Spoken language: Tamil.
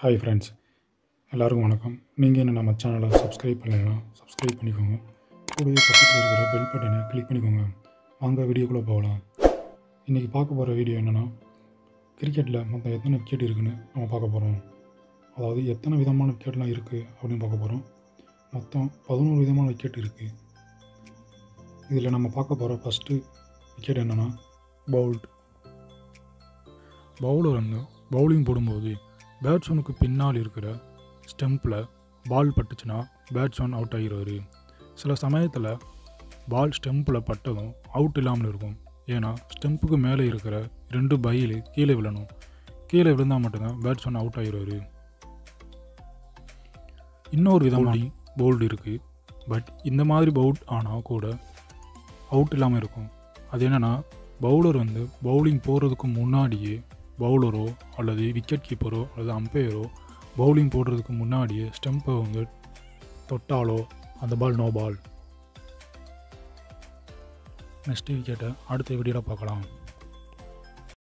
ஹாய் ஃப்ரெண்ட்ஸ் எல்லாருக்கும் வணக்கம் நீங்கள் என்ன நம்ம சேனலை சப்ஸ்கிரைப் பண்ணலைன்னா சப்ஸ்கிரைப் பண்ணிக்கோங்க கூடவே பக்கத்தில் இருக்கிற பெல் பட்டனை கிளிக் பண்ணிக்கோங்க வாங்க வீடியோக்குள்ளே போகலாம் இன்றைக்கி பார்க்க போகிற வீடியோ என்னென்னா கிரிக்கெட்டில் மொத்தம் எத்தனை விக்கெட் இருக்குன்னு நம்ம பார்க்க போகிறோம் அதாவது எத்தனை விதமான விக்கெட்லாம் இருக்குது அப்படின்னு பார்க்க போகிறோம் மொத்தம் பதினோரு விதமான விக்கெட் இருக்குது இதில் நம்ம பார்க்க போகிற ஃபஸ்ட்டு விக்கெட் என்னென்னா பவுல்ட் பவுலர் வந்து பவுலிங் போடும்போது பேட்ஸ்மேனுக்கு பின்னால் இருக்கிற ஸ்டெம்பில் பால் பட்டுச்சுன்னா பேட்ஸ்மேன் அவுட் ஆகிடுவார் சில சமயத்தில் பால் ஸ்டெம்பில் பட்டதும் அவுட் இல்லாமல் இருக்கும் ஏன்னா ஸ்டெம்புக்கு மேலே இருக்கிற ரெண்டு பையில் கீழே விழணும் கீழே விழுந்தால் மட்டும்தான் பேட்ஸ்மேன் அவுட் ஆகிடுவார் இன்னொரு விதமான போல்டு இருக்குது பட் இந்த மாதிரி பவுட் ஆனால் கூட அவுட் இல்லாமல் இருக்கும் அது என்னென்னா பவுலர் வந்து பவுலிங் போகிறதுக்கு முன்னாடியே பவுலரோ அல்லது விக்கெட் கீப்பரோ அல்லது அம்பையரோ பவுலிங் போடுறதுக்கு முன்னாடியே ஸ்டெம்பை வந்து தொட்டாலோ அந்த பால் நோ பால் நெக்ஸ்ட் விக்கெட்டை அடுத்த வீடியோவில் பார்க்கலாம்